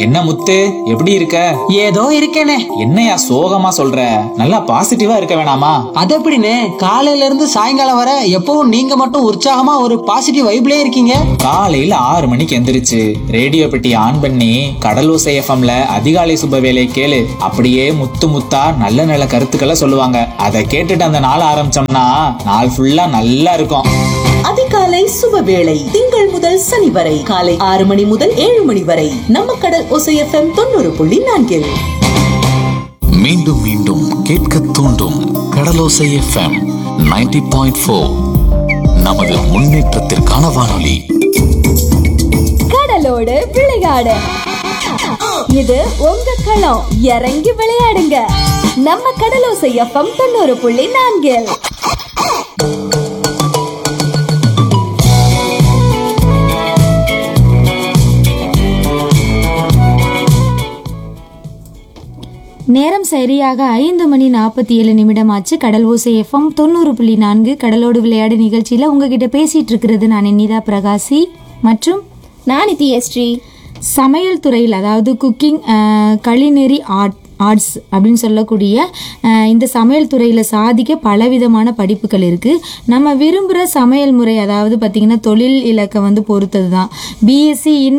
என்ன முத்து எப்படி இருக்க ஏதோ இருக்கேனே என்னையா சோகமா சொல்ற நல்லா பாசிட்டிவா இருக்க வேணாமா அது எப்படின்னு காலையில இருந்து சாயங்காலம் வர எப்பவும் நீங்க மட்டும் உற்சாகமா ஒரு பாசிட்டிவ் வைப்லயே இருக்கீங்க காலையில ஆறு மணிக்கு எந்திரிச்சு ரேடியோ பெட்டி ஆன் பண்ணி கடலோசை எஃப்எம்ல அதிகாலை சுப வேலை கேளு அப்படியே முத்து முத்தா நல்ல நல்ல கருத்துக்களை சொல்லுவாங்க அதை கேட்டுட்டு அந்த நாள் ஆரம்பிச்சோம்னா நாள் ஃபுல்லா நல்லா இருக்கும் அதிகாலை சுபவேளை திங்கள் முதல் சனி வரை காலை ஆறு மணி முதல் ஏழு மணி வரை நம்ம கடல் ஒசை எஃப்எம் தொண்ணூறு புள்ளி நான்கில் மீண்டும் மீண்டும் கேட்க தூண்டும் கடலோசை எஃப்எம் 90.4 பாயிண்ட் நமது முன்னேற்றத்திற்கான வானொலி கடலோடு விளையாடு இது உங்க களம் இறங்கி விளையாடுங்க நம்ம கடலோசை எஃப்எம் தொண்ணூறு புள்ளி நான்கில் நேரம் சரியாக ஐந்து மணி நாற்பத்தி ஏழு நிமிடம் ஆச்சு கடல் ஓசை எஃப்எம் தொண்ணூறு புள்ளி நான்கு கடலோடு விளையாடு நிகழ்ச்சியில் உங்ககிட்ட பேசிட்டு இருக்கிறது நான் இனிதா பிரகாசி மற்றும் நான் நித்யஸ்ரீ சமையல் துறையில் அதாவது குக்கிங் கலினரி ஆர்ட் ஆர்ட்ஸ் அப்படின்னு சொல்லக்கூடிய அஹ், இந்த சமையல் துறையில் சாதிக்க பலவிதமான படிப்புகள் இருக்குது நம்ம விரும்புகிற சமையல் முறை அதாவது பார்த்திங்கன்னா தொழில் இலக்கை வந்து பொறுத்தது தான் BSc in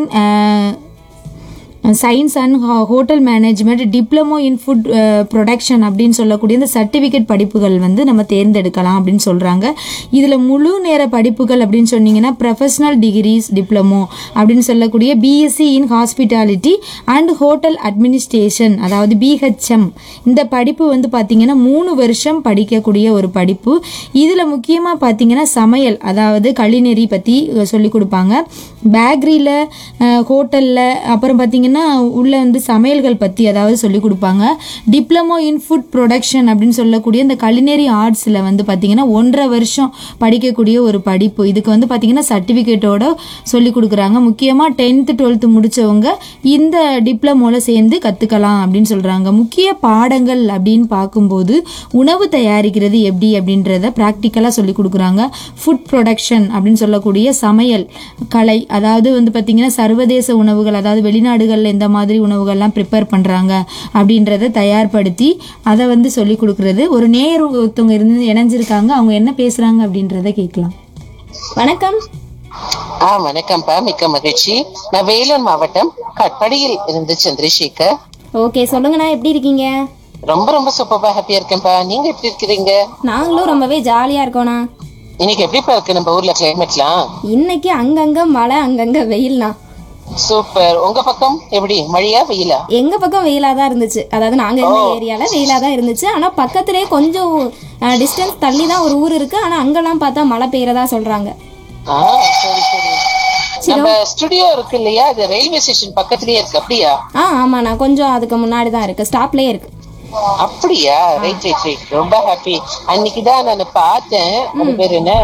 science and hotel management diploma in food production அப்படின்னு சொல்லக்கூடிய இந்த சர்டிஃபிகேட் படிப்புகள் வந்து நம்ம தேர்ந்தெடுக்கலாம் அப்படின்னு சொல்கிறாங்க இதில் முழு நேர படிப்புகள் அப்படின்னு சொன்னீங்கன்னா ப்ரொஃபஷனல் டிகிரிஸ் டிப்ளமோ அப்படின்னு சொல்லக்கூடிய BSc in hospitality and hotel administration அதாவது பிஹெச்எம் இந்த படிப்பு வந்து பார்த்திங்கன்னா மூணு வருஷம் படிக்கக்கூடிய ஒரு படிப்பு இதில் முக்கியமாக பார்த்தீங்கன்னா சமையல் அதாவது கலினரி பற்றி சொல்லிக் கொடுப்பாங்க பேக்கரியில் ஹோட்டலில் அப்புறம் பார்த்தீங்கன்னா உள்ள வந்து சமையல்கள் பற்றி அதாவது சொல்லிக் கொடுப்பாங்க டிப்ளமோ இன் ஃபுட் ப்ரொடக்ஷன் அப்படின்னு சொல்லக்கூடிய இந்த கலினரி ஆர்ட்ஸில் வந்து பார்த்தீங்கன்னா ஒன்றரை வருஷம் படிக்கக்கூடிய ஒரு படிப்பு இதுக்கு வந்து பார்த்தீங்கன்னா சர்டிஃபிகேட்டோட சொல்லிக் கொடுக்குறாங்க முக்கியமாக டென்த்து டுவெல்த்து முடித்தவங்க இந்த டிப்ளமோவில் சேர்ந்து கற்றுக்கலாம் அப்படின்னு சொல்கிறாங்க முக்கிய பாடங்கள் அப்படின்னு பார்க்கும்போது உணவு தயாரிக்கிறது எப்படி அப்படின்றத ப்ராக்டிக்கலாக சொல்லி கொடுக்குறாங்க ஃபுட் ப்ரொடக்ஷன் அப்படின்னு சொல்லக்கூடிய சமையல் கலை அதாவது வந்து பார்த்திங்கன்னா சர்வதேச உணவுகள் அதாவது வெளிநாடுகளில் எந்த மாதிரி உணவுகள்லாம் ப்ரிப்பேர் பண்ணுறாங்க அப்படின்றத தயார்படுத்தி அதை வந்து சொல்லி கொடுக்குறது ஒரு நேர் ஒருத்தவங்க இருந்து இணைஞ்சிருக்காங்க அவங்க என்ன பேசுகிறாங்க அப்படின்றத கேட்கலாம் வணக்கம் ஆ வணக்கம்ப்பா மிக்க மகிழ்ச்சி நான் வேலூர் மாவட்டம் கட்படியில் இருந்து சந்திரசேகர் ஓகே சொல்லுங்கண்ணா எப்படி இருக்கீங்க ரொம்ப ரொம்ப சூப்பரா ஹாப்பியா இருக்கேன்ப்பா நீங்க எப்படி இருக்கிறீங்க நாங்களும் ரொம்பவே ஜாலியாக இருக்கோண்ணா இன்னைக்கு எப்படிப்பா இருக்கு நம்ம ஊர்ல கிளைமேட்லாம் இன்னைக்கு அங்கங்க மழை அங்கங்க வெயில்ண்ணா சூப்பர் உங்க பக்கம் எப்படி மழையா வெயிலா எங்க பக்கம் வெயிலா தான் இருந்துச்சு அதாவது நாங்க இருந்த ஏரியால வெயிலா தான் இருந்துச்சு ஆனா பக்கத்திலே கொஞ்சம் டிஸ்டன்ஸ் தள்ளி தான் ஒரு ஊர் இருக்கு ஆனா அங்கெல்லாம் பார்த்தா மழை பெய்யறதா சொல்றாங்க ஆ சரி சரி நம்ம ஸ்டுடியோ இருக்கு இல்லையா அது ரயில்வே ஸ்டேஷன் பக்கத்துலயே இருக்கு அப்படியா ஆ ஆமாண்ணா கொஞ்சம் அதுக்கு முன்னாடி தான் இருக்கு ஸ்டாப்லயே இருக்கு அப்படியா ரைட் ரைட் ரைட் ரொம்ப ஹாப்பி அன்னைக்குதான் நான் பார்த்தேன் அது பேர் என்ன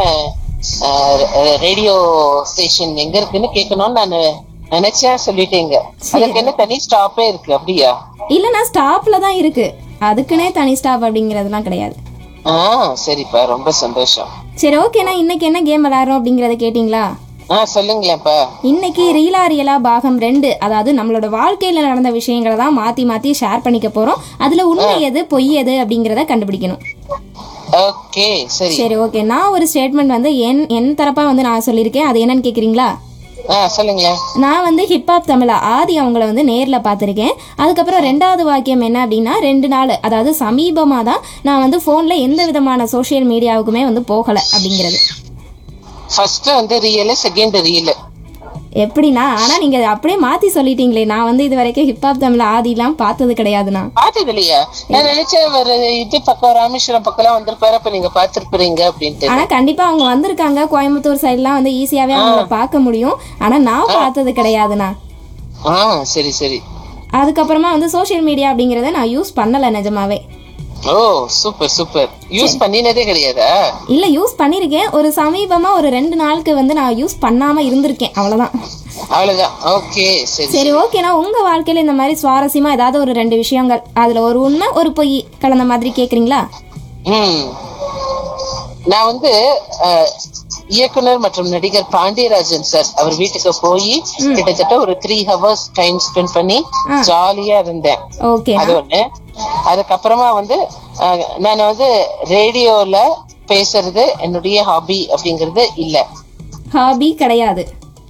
ரேடியோ ஸ்டேஷன் எங்க இருக்குன்னு கேட்கணும்னு நான் நினைச்சேன் சொல்லிட்டேங்க அதுக்கு என்ன தனி ஸ்டாப்பே இருக்கு அப்படியா இல்லைண்ணா ஸ்டாப்ல தான் இருக்கு அதுக்குன்னே தனி ஸ்டாப் அப்படிங்கறதுலாம் கிடையாது ஆ சரிப்பா ரொம்ப சந்தோஷம் சரி ஓகேண்ணா இன்னைக்கு என்ன கேம் விளையாடுறோம் அப்படிங்கறத கேட்டிங்களா ஆ சொல்லுங்களேன்ப்பா இன்னைக்கு ரீலா ரியலா பாகம் ரெண்டு அதாவது நம்மளோட வாழ்க்கையில நடந்த விஷயங்களை தான் மாத்தி மாத்தி ஷேர் பண்ணிக்க போறோம் அதுல உண்மை எது பொய் எது அப்படிங்கறத கண்டுபிடிக்கணும் ஓகே சரி சரி ஓகே நான் ஒரு ஸ்டேட்மெண்ட் வந்து என் என் தரப்பா வந்து நான் சொல்லியிருக்கேன் அது என்னன்னு கேக்குறீங்களா ஆ சொல்லுங்களேன் நான் வந்து ஹிப்ஹாப் தமிழா ஆதி அவங்கள வந்து நேரில் பார்த்துருக்கேன் அதுக்கப்புறம் ரெண்டாவது வாக்கியம் என்ன அப்படின்னா ரெண்டு நாள் அதாவது சமீபமாக தான் நான் வந்து ஃபோனில் எந்த விதமான சோஷியல் மீடியாவுக்குமே வந்து போகலை அப்படிங்கிறது ஃபர்ஸ்ட் வந்து ரியல் செகண்ட் ரியல் எப்படின்னா ஆனால் நீங்கள் அப்படியே மாற்றி சொல்லிட்டீங்களே நான் வந்து இது வரைக்கும் ஹிப்ஹாப் தமிழ் ஆதிலாம் பார்த்தது கிடையாதுண்ணா பார்த்தது இல்லையா நான் நினைச்சேன் ஒரு இது பக்கம் ராமேஸ்வரம் பக்கம் எல்லாம் வந்திருப்பாரு அப்ப நீங்க பாத்துருப்பீங்க அப்படின்ட்டு ஆனால் கண்டிப்பாக அவங்க வந்திருக்காங்க கோயம்புத்தூர் சைட்லாம் வந்து ஈஸியாகவே அவங்கள பார்க்க முடியும் ஆனால் நான் பார்த்தது கிடையாதுண்ணா ஆ சரி சரி அதுக்கப்புறமா வந்து சோஷியல் மீடியா அப்படிங்கிறத நான் யூஸ் பண்ணலை நிஜமாவே ஓ சூப்பர் சூப்பர் யூஸ் பண்ணினதே கிடையாதா இல்ல யூஸ் பண்ணிருக்கேன் ஒரு சமீபமா ஒரு ரெண்டு நாளுக்கு வந்து நான் யூஸ் பண்ணாம இருந்திருக்கேன் அவ்வளவுதான் அவ்வளவுதான் ஓகே சரி சரி ஓகேண்ணா உங்க வாழ்க்கையில இந்த மாதிரி சுவாரஸ்யமா ஏதாவது ஒரு ரெண்டு விஷயங்கள் அதுல ஒரு உண்மை ஒரு பொய் கலந்த மாதிரி கேக்குறீங்களா ம் நான் வந்து அஹ், இயக்குனர் மற்றும் நடிகர் பாண்டியராஜன் சார் அவர் வீட்டுக்கு போய் கிட்டத்தட்ட ஒரு த்ரீ ஹவர்ஸ் டைம் ஸ்பெண்ட் பண்ணி ஜாலியா இருந்தேன் ஓகே அது ஒண்ணு அதுக்கப்புறமா வந்து அஹ், நான் வந்து ரேடியோல பேசுறது என்னுடைய ஹாபி அப்படிங்கறது இல்ல ஹாபி கிடையாது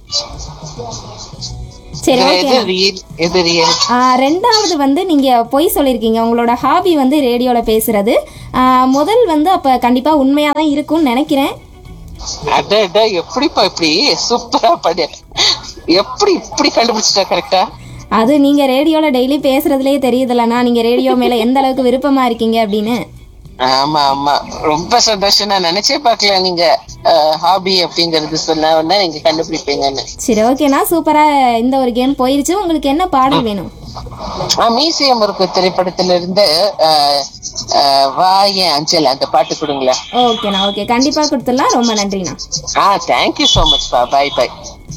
சரி இதுல ஓகே எது ரியல் எது ரியல் ரெண்டாவது வந்து நீங்கள் பொய் சொல்லியிருக்கீங்க உங்களோட ஹாபி வந்து ரேடியோவில் பேசுறது ஆ, முதல் வந்து அப்போ கண்டிப்பாக உண்மையாக தான் இருக்கும்னு நினைக்கிறேன் அட அட எப்படிப்பா இப்படி சூப்பரா படி எப்படி இப்படி கண்டுபிடிச்சிட்டா கரெக்டா அது நீங்கள் ரேடியோவில் டெய்லி பேசுறதுலேயே தெரியுதுல்லண்ணா நீங்கள் ரேடியோ மேலே எந்த அளவுக்கு விருப்பமாக இருக்கீங்க அப்படின்னு ஆமா ஆமா ரொம்ப சந்தோஷம் நான் நினைச்சே பார்க்கல நீங்க ஹாபி அப்படிங்கறது சொன்ன உடனே நீங்க கண்டுபிடிப்பீங்கன்னு சரி ஓகேண்ணா சூப்பராக இந்த ஒரு கேம் போயிருச்சு உங்களுக்கு என்ன பாடல் வேணும் ஆஹ் மியூசியம் இருக்கு திரைப்படத்துல இருந்து அஹ், அஹ், வா ஏன் அஞ்சல் அந்த பாட்டு கொடுங்களேன் ஓகேண்ணா ஓகே கண்டிப்பாக கொடுத்துடலாம் ரொம்ப நன்றிண்ணா ஆ தேங்க்யூ ஸோ மச் பா பாய் பாய்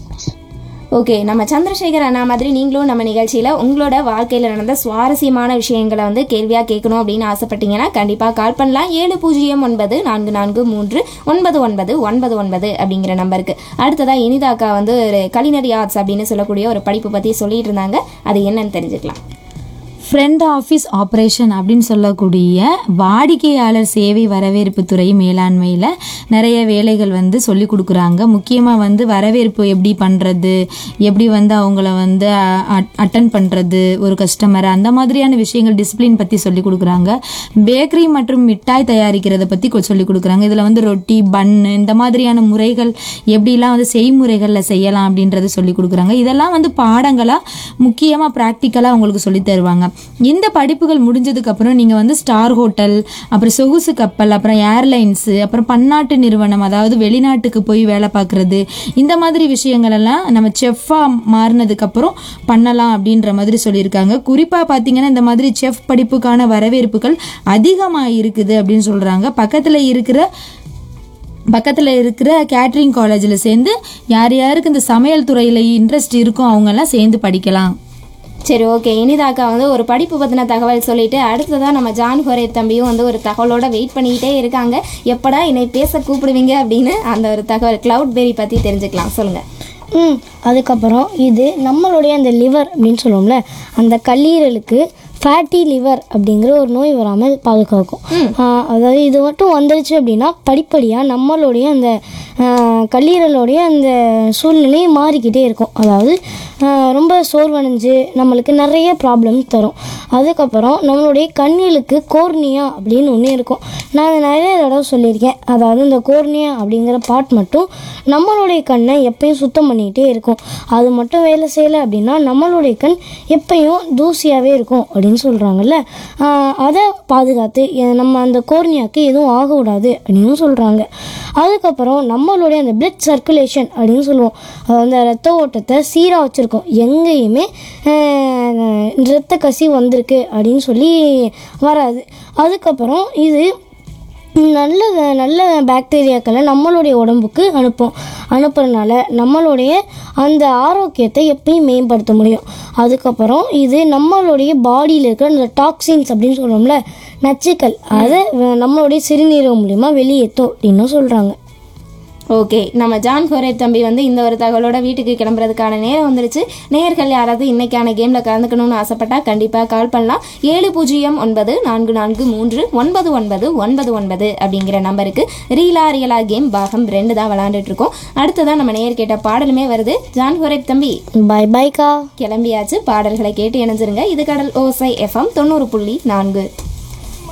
ஓகே நம்ம சந்திரசேகர் அண்ணா மாதிரி நீங்களும் நம்ம நிகழ்ச்சியில் உங்களோட வாழ்க்கையில் நடந்த சுவாரஸ்யமான விஷயங்களை வந்து கேள்வியாக கேட்கணும் அப்படின்னு ஆசைப்பட்டீங்கன்னா கண்டிப்பாக கால் பண்ணலாம் ஏழு பூஜ்ஜியம் ஒன்பது நான்கு நான்கு மூன்று ஒன்பது ஒன்பது ஒன்பது ஒன்பது அப்படிங்கிற நம்பருக்கு அடுத்ததாக இனிதாக்கா வந்து ஒரு கலினரி ஆர்ட்ஸ் அப்படின்னு சொல்லக்கூடிய ஒரு படிப்பு பற்றி சொல்லிட்டு இருந்தாங்க அது என்னன்னு தெரிஞ்சுக்கலாம் ஃப்ரெண்ட் ஆஃபீஸ் ஆப்ரேஷன் அப்படின்னு சொல்லக்கூடிய வாடிக்கையாளர் சேவை வரவேற்பு துறை மேலாண்மையில் நிறைய வேலைகள் வந்து சொல்லி கொடுக்குறாங்க முக்கியமாக வந்து வரவேற்பு எப்படி பண்ணுறது எப்படி வந்து அவங்கள வந்து அட்டன் பண்ணுறது ஒரு கஸ்டமரை அந்த மாதிரியான விஷயங்கள் டிசிப்ளின் பற்றி சொல்லி கொடுக்குறாங்க பேக்கரி மற்றும் மிட்டாய் தயாரிக்கிறத பற்றி சொல்லி கொடுக்குறாங்க இதில் வந்து ரொட்டி பன்னு இந்த மாதிரியான முறைகள் எப்படிலாம் வந்து செய்முறைகளில் செய்யலாம் அப்படின்றத சொல்லி கொடுக்குறாங்க இதெல்லாம் வந்து பாடங்களாக முக்கியமாக ப்ராக்டிக்கலாக உங்களுக்கு சொல்லி தருவாங்க இந்த படிப்புகள் முடிஞ்சதுக்கு அப்புறம் நீங்கள் வந்து ஸ்டார் ஹோட்டல் அப்புறம் சொகுசு கப்பல் அப்புறம் ஏர்லைன்ஸு அப்புறம் பன்னாட்டு நிறுவனம் அதாவது வெளிநாட்டுக்கு போய் வேலை பார்க்குறது இந்த மாதிரி விஷயங்கள் எல்லாம் நம்ம செஃப்பாக மாறினதுக்கப்புறம் பண்ணலாம் அப்படின்ற மாதிரி சொல்லியிருக்காங்க குறிப்பாக பார்த்தீங்கன்னா இந்த மாதிரி செஃப் படிப்புக்கான வரவேற்புகள் அதிகமாக இருக்குது அப்படின்னு சொல்கிறாங்க பக்கத்தில் இருக்கிற பக்கத்தில் இருக்கிற கேட்ரிங் காலேஜில் சேர்ந்து யார் யாருக்கு இந்த சமையல் துறையில் இன்ட்ரெஸ்ட் இருக்கோ அவங்கெல்லாம் சேர்ந்து படிக்கலாம் சரி ஓகே இனிதாக்கா வந்து ஒரு படிப்பு பற்றின தகவல் சொல்லிட்டு அடுத்ததாக நம்ம ஜான் ஹொரே தம்பியும் வந்து ஒரு தகவலோட வெயிட் பண்ணிக்கிட்டே இருக்காங்க எப்படா என்னை பேச கூப்பிடுவீங்க அப்படின்னு அந்த ஒரு தகவல் கிளவுட் பெரி பற்றி தெரிஞ்சுக்கலாம் சொல்லுங்கள் ம் அதுக்கப்புறம் இது நம்மளுடைய அந்த லிவர் அப்படின்னு சொல்லுவோம்ல அந்த கல்லீரலுக்கு ஃபேட்டி லிவர் அப்படிங்கிற ஒரு நோய் வராமல் பாதுகாக்கும் ஆஹ் அதாவது இது மட்டும் வந்துருச்சு அப்படின்னா படிப்படியாக நம்மளுடைய அந்த ஆஹ் கல்லீரலுடைய அந்த சூழ்நிலையை மாறிக்கிட்டே இருக்கும் அதாவது ஆஹ் ரொம்ப சோர்வடைஞ்சு நம்மளுக்கு நிறைய ப்ராப்ளம்ஸ் தரும் அதுக்கப்புறம் நம்மளுடைய கண்களுக்கு கோர்னியா அப்படின்னு ஒன்று இருக்கும் நான் அதை நிறைய தடவை சொல்லியிருக்கேன் அதாவது இந்த கோர்னியா அப்படிங்கிற பார்ட் மட்டும் நம்மளுடைய கண்ணை எப்பயும் சுத்தம் பண்ணிக்கிட்டே இருக்கும் அது மட்டும் வேலை செய்யலை அப்படின்னா நம்மளுடைய கண் எப்பயும் தூசியாகவே இருக்கும் அப்படின்னு சொல்கிறாங்கல்ல அதை பாதுகாத்து எ- நம்ம அந்த கோர்னியாக்கு எதுவும் ஆகக்கூடாது அப்படின்னு சொல்கிறாங்க அதுக்கப்புறம் நம்மளுடைய அந்த பிளட் சர்க்குலேஷன் அப்படின்னு சொல்லுவோம் அது அந்த ரத்த ஓட்டத்தை சீராக வச்சுருக்கோம் எங்கேயுமே ஆஹ், இரத்த கசி வந்திருக்கு அப்படின்னு சொல்லி வராது அதுக்கப்புறம் இது நல்ல நல்ல பாக்டீரியாக்களை நம்மளுடைய உடம்புக்கு அனுப்பும் அனுப்புறதுனால நம்மளுடைய அந்த ஆரோக்கியத்தை எப்பயும் மேம்படுத்த முடியும் அதுக்கப்புறம் இது நம்மளுடைய பாடியில் இருக்கிற அந்த டாக்ஸின்ஸ் அப்படின்னு சொல்கிறோம்ல நச்சுக்கள் அதை வ- நம்மளுடைய சிறுநீரகம் மூலிமா வெளியேற்றும் அப்படின்னு சொல்கிறாங்க ஓகே நம்ம ஜான் ஹொரே தம்பி வந்து இந்த ஒரு தகவலோட வீட்டுக்கு கிளம்புறதுக்கான நேரம் வந்துருச்சு நேயர்கள் யாராவது இன்னைக்கான கேமில் கலந்துக்கணும்னு ஆசைப்பட்டா கண்டிப்பாக கால் பண்ணலாம் ஏழு பூஜ்ஜியம் ஒன்பது நான்கு நான்கு மூன்று ஒன்பது ஒன்பது ஒன்பது ஒன்பது அப்படிங்கிற நம்பருக்கு ரீலா ரியலா கேம் பாகம் ரெண்டு தான் விளாண்டுட்டு இருக்கோம் அடுத்ததான் நம்ம நேயர் கேட்ட பாடலுமே வருது ஜான் ஹொரே தம்பி பை பாய்க்கா கிளம்பியாச்சு பாடல்களை கேட்டு இணைஞ்சிருங்க இது கடல் ஓசை எஃப்எம் தொண்ணூறு புள்ளி நான்கு